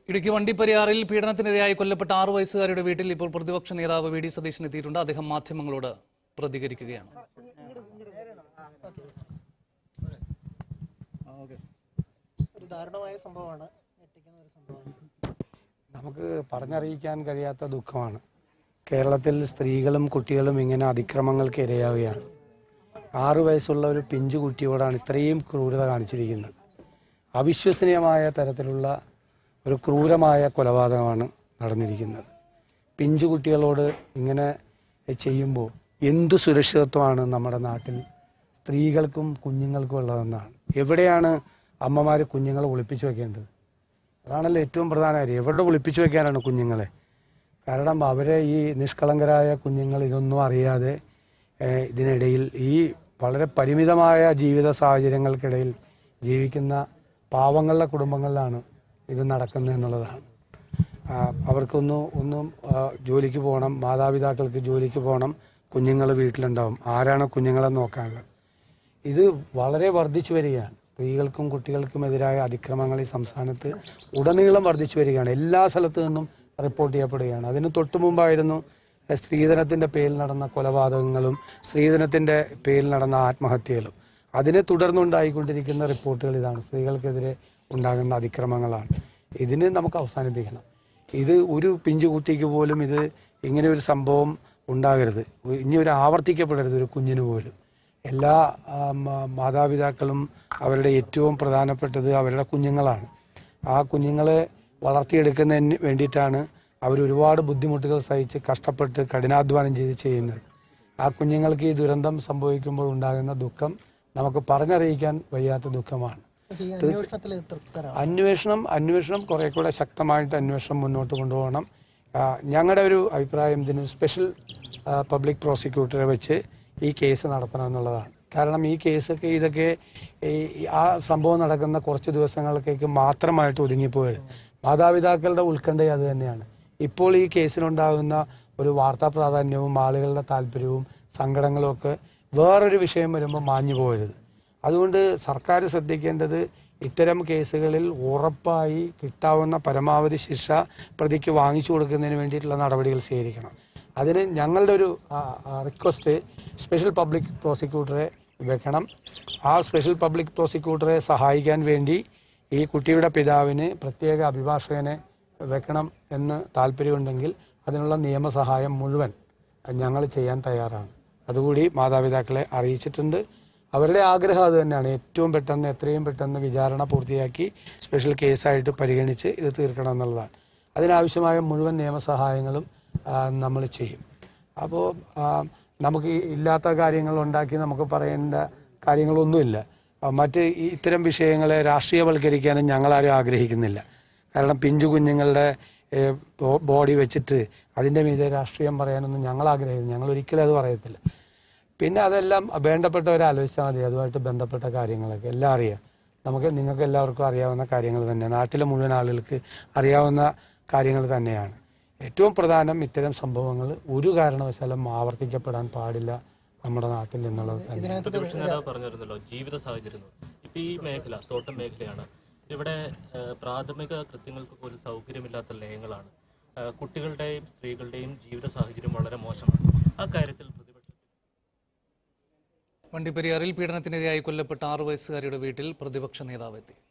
ഇടുക്കി വണ്ടിപ്പെരിയാറിൽ പീഡനത്തിനിരയായി കൊല്ലപ്പെട്ട ആറു വയസ്സുകാരുടെ വീട്ടിൽ ഇപ്പോൾ പ്രതിപക്ഷ നേതാവ് വി ഡി സതീശൻ എത്തിയിട്ടുണ്ട് അദ്ദേഹം മാധ്യമങ്ങളോട് പ്രതികരിക്കുകയാണ് ഒരു ദാരുണമായ സംഭവമാണ് ഞെട്ടിക്കുന്ന ഒരു സംഭവമാണ് നമുക്ക് പറഞ്ഞറിയിക്കാൻ കഴിയാത്ത ദുഃഖമാണ് കേരളത്തിൽ സ്ത്രീകളും കുട്ടികളും ഇങ്ങനെ അതിക്രമങ്ങൾക്ക് ഇരയാവുകയാണ് ആറു വയസ്സുള്ള ഒരു പിഞ്ചു കുട്ടിയോടാണ് ഇത്രയും ക്രൂരത കാണിച്ചിരിക്കുന്നത് അവിശ്വസനീയമായ തരത്തിലുള്ള ഒരു ക്രൂരമായ കൊലപാതകമാണ് നടന്നിരിക്കുന്നത് പിഞ്ചു കുട്ടികളോട് ഇങ്ങനെ ചെയ്യുമ്പോൾ എന്തു സുരക്ഷിതത്വമാണ് നമ്മുടെ നാട്ടിൽ സ്ത്രീകൾക്കും കുഞ്ഞുങ്ങൾക്കും ഉള്ളതെന്നാണ് എവിടെയാണ് അമ്മമാർ കുഞ്ഞുങ്ങളെ ഒളിപ്പിച്ചു വെക്കേണ്ടത് അതാണല്ലോ ഏറ്റവും പ്രധാന കാര്യം എവിടെ ഒളിപ്പിച്ചു വെക്കാനാണ് കുഞ്ഞുങ്ങളെ കാരണം അവരെ ഈ നിഷ്കളങ്കരായ കുഞ്ഞുങ്ങൾ ഇതൊന്നും അറിയാതെ ഏഹ്, ഇതിനിടയിൽ ഈ വളരെ പരിമിതമായ ജീവിത സാഹചര്യങ്ങൾക്കിടയിൽ ജീവിക്കുന്ന പാവങ്ങളുടെ കുടുംബങ്ങളിലാണ് ഇത് നടക്കുന്നത് എന്നുള്ളതാണ് ആ, അവർക്കൊന്നും ഒന്നും ആ, ജോലിക്ക് പോകണം മാതാപിതാക്കൾക്ക് ജോലിക്ക് പോകണം കുഞ്ഞുങ്ങൾ വീട്ടിലുണ്ടാവും ആരാണ് കുഞ്ഞുങ്ങളെ നോക്കാനുള്ളത് ഇത് വളരെ വർദ്ധിച്ചു വരികയാണ് സ്ത്രീകൾക്കും കുട്ടികൾക്കും എതിരായ അതിക്രമങ്ങൾ ഈ സംസ്ഥാനത്ത് ഉടനീളം വർദ്ധിച്ചു വരികയാണ് എല്ലാ സ്ഥലത്തു നിന്നും റിപ്പോർട്ട് ചെയ്യപ്പെടുകയാണ് അതിന് തൊട്ടു മുമ്പായിരുന്നു എഹ്, സ്ത്രീധനത്തിന്റെ പേരിൽ നടന്ന കൊലപാതകങ്ങളും സ്ത്രീധനത്തിന്റെ പേരിൽ നടന്ന ആത്മഹത്യകളും അതിനെ തുടർന്നുണ്ടായിക്കൊണ്ടിരിക്കുന്ന റിപ്പോർട്ടുകൾ ഇതാണ് സ്ത്രീകൾക്കെതിരെ ഉണ്ടാകുന്ന അതിക്രമങ്ങളാണ് ഇതിന് നമുക്ക് അവസാനിപ്പിക്കണം ഇത് ഒരു പിഞ്ചു കുട്ടിക്ക് പോലും ഇത് ഇങ്ങനെ ഒരു സംഭവം ഉണ്ടാകരുത് ഇനി ഒരു ആവർത്തിക്കപ്പെടരുത് ഒരു കുഞ്ഞിന് പോലും എല്ലാ ആ, മാ- മാതാപിതാക്കളും അവരുടെ ഏറ്റവും പ്രധാനപ്പെട്ടത് അവരുടെ കുഞ്ഞുങ്ങളാണ് ആ കുഞ്ഞുങ്ങളെ വളർത്തിയെടുക്കുന്നതിന് വേണ്ടിയിട്ടാണ് അവർ ഒരുപാട് ബുദ്ധിമുട്ടുകൾ സഹിച്ച് കഷ്ടപ്പെട്ട് കഠിനാധ്വാനം ചെയ്ത് ചെയ്യുന്നത് ആ കുഞ്ഞുങ്ങൾക്ക് ഈ ദുരന്തം സംഭവിക്കുമ്പോൾ ഉണ്ടാകുന്ന ദുഃഖം നമുക്ക് പറഞ്ഞറിയിക്കാൻ വയ്യാത്ത ദുഃഖമാണ് ഈ അന്വേഷണത്തിൽ തൃപ്തരാണ് അന്വേഷണം അന്വേഷണം കുറെ കൂടെ ശക്തമായിട്ട് അന്വേഷണം മുന്നോട്ട് കൊണ്ടുപോകണം ആ, ഞങ്ങളുടെ ഒരു അഭിപ്രായം ഇതിന് സ്പെഷ്യൽ ആ, പബ്ലിക് പ്രോസിക്യൂട്ടറെ വെച്ച് ഈ കേസ് നടത്തണം എന്നുള്ളതാണ് കാരണം ഈ കേസൊക്കെ ഇതൊക്കെ ഈ ആ സംഭവം നടക്കുന്ന കുറച്ച് ദിവസങ്ങൾക്കേക്ക് മാത്രമായിട്ട് ഒതുങ്ങിപ്പോയത് മാതാപിതാക്കളുടെ ഉത്കണ്ഠ അത് തന്നെയാണ് ഇപ്പോൾ ഈ കേസിലുണ്ടാകുന്ന ഒരു വാർത്താ പ്രാധാന്യവും ആളുകളുടെ താല്പര്യവും സങ്കടങ്ങളും ഒക്കെ വേറൊരു വിഷയം വരുമ്പോൾ മാഞ്ഞു പോകരുത് അതുകൊണ്ട് സർക്കാർ ശ്രദ്ധിക്കേണ്ടത് ഇത്തരം കേസുകളിൽ ഉറപ്പായി കിട്ടാവുന്ന പരമാവധി ശിക്ഷ പ്രതിക്ക് വാങ്ങിച്ചു കൊടുക്കുന്നതിന് വേണ്ടിയിട്ടുള്ള നടപടികൾ സ്വീകരിക്കണം അതിന് ഞങ്ങളുടെ ഒരു റിക്വസ്റ്റ് സ്പെഷ്യൽ പബ്ലിക് പ്രോസിക്യൂട്ടറെ വെക്കണം ആ സ്പെഷ്യൽ പബ്ലിക് പ്രോസിക്യൂട്ടറെ സഹായിക്കാൻ വേണ്ടി ഈ കുട്ടിയുടെ പിതാവിന് പ്രത്യേക അഭിഭാഷകനെ വെക്കണം എന്ന് താല്പര്യമുണ്ടെങ്കിൽ അതിനുള്ള നിയമസഹായം മുഴുവൻ ഞങ്ങൾ ചെയ്യാൻ തയ്യാറാണ് അതുകൂടി മാതാപിതാക്കളെ അറിയിച്ചിട്ടുണ്ട് അവരുടെ ആഗ്രഹം അത് തന്നെയാണ് ഏറ്റവും പെട്ടെന്ന് എത്രയും പെട്ടെന്ന് വിചാരണ പൂർത്തിയാക്കി സ്പെഷ്യൽ കേസായിട്ട് പരിഗണിച്ച് ഇത് തീർക്കണം എന്നുള്ളതാണ് അതിനാവശ്യമായ മുഴുവൻ നിയമസഹായങ്ങളും നമ്മൾ ചെയ്യും അപ്പോൾ നമുക്ക് ഈ ഇല്ലാത്ത കാര്യങ്ങൾ ഉണ്ടാക്കി നമുക്ക് പറയേണ്ട കാര്യങ്ങളൊന്നുമില്ല ആ, മറ്റ് ഈ ഇത്തരം വിഷയങ്ങളെ രാഷ്ട്രീയവൽക്കരിക്കാനും ഞങ്ങളാരും ആഗ്രഹിക്കുന്നില്ല കാരണം പിഞ്ചു കുഞ്ഞുങ്ങളുടെ ഏഹ്, ബോ- ബോഡി വെച്ചിട്ട് അതിൻ്റെ മീതെ രാഷ്ട്രീയം പറയാനൊന്നും ഞങ്ങൾ ആഗ്രഹിക്കുന്നു ഞങ്ങൾ ഒരിക്കലും അത് പറയത്തില്ല പിന്നെ അതെല്ലാം വേണ്ടപ്പെട്ടവരെ ആലോചിച്ചാൽ മതി അതുമായിട്ട് ബന്ധപ്പെട്ട കാര്യങ്ങളൊക്കെ എല്ലാം അറിയാം നമുക്ക് നിങ്ങൾക്ക് എല്ലാവർക്കും അറിയാവുന്ന കാര്യങ്ങൾ തന്നെ നാട്ടിലെ മുഴുവൻ ആളുകൾക്ക് അറിയാവുന്ന കാര്യങ്ങൾ തന്നെയാണ് ഏറ്റവും പ്രധാനം ഇത്തരം സംഭവങ്ങൾ ഒരു കാരണവശാലും ആവർത്തിക്കപ്പെടാൻ പാടില്ല നമ്മുടെ നാട്ടിൽ എന്നുള്ളത് തന്നെ പ്രതിപക്ഷ നേതാവ് പറഞ്ഞിരുന്നല്ലോ ജീവിത സാഹചര്യം ഇപ്പൊ ഈ മേഖല തോട്ടം മേഖലയാണ് ഇവിടെ ഏഹ്, പ്രാഥമിക കൃത്യങ്ങൾക്ക് പോലും സൗകര്യമില്ലാത്ത ലയങ്ങളാണ് ഏഹ്, കുട്ടികളുടെയും സ്ത്രീകളുടെയും ജീവിത സാഹചര്യം വളരെ മോശമാണ് ആ കാര്യത്തിൽ പ്രതിപക്ഷ വണ്ടിപ്പെരിയാറിൽ പീഡനത്തിനിരയായി കൊല്ലപ്പെട്ട ആറു വയസ്സുകാരിയുടെ വീട്ടിൽ പ്രതിപക്ഷ നേതാവ് എത്തി